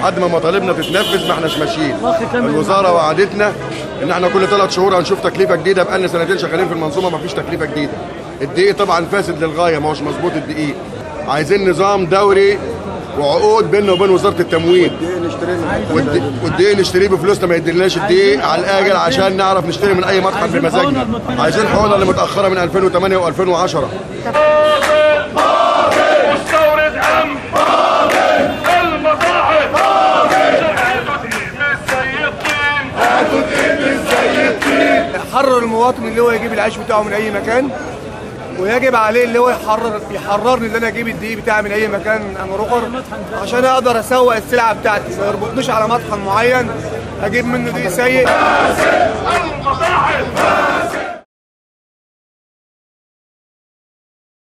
لحد ما مطالبنا تتنفذ ما احناش ماشيين الوزاره وعدتنا ان احنا كل ثلاث شهور هنشوف تكليفه جديده بقالنا سنتين شغالين في المنظومه ما فيش تكليفه جديده الدقيق طبعا فاسد للغايه ما هوش مظبوط الدقيق عايزين نظام دوري وعقود بيننا وبين وزاره التموين والد- والدقيق نشتريه بفلوسنا ما يديلناش الدقيق على الاجل عشان نعرف نشتري من اي مطحن بمزاجنا عايزين حقوقنا اللي متاخره من 2008 و2010 مستورد أم المصاحف بالسيطين حرر المواطن اللي هو يجيب العيش بتاعه من اي مكان ويجب عليه اللي هو يحرر يحررني ان انا اجيب الدقيق بتاعي من اي مكان انا رقر عشان اقدر اسوق السلعه بتاعتي ما يربطنيش على مطحن معين اجيب منه دقيق سيء المصاحف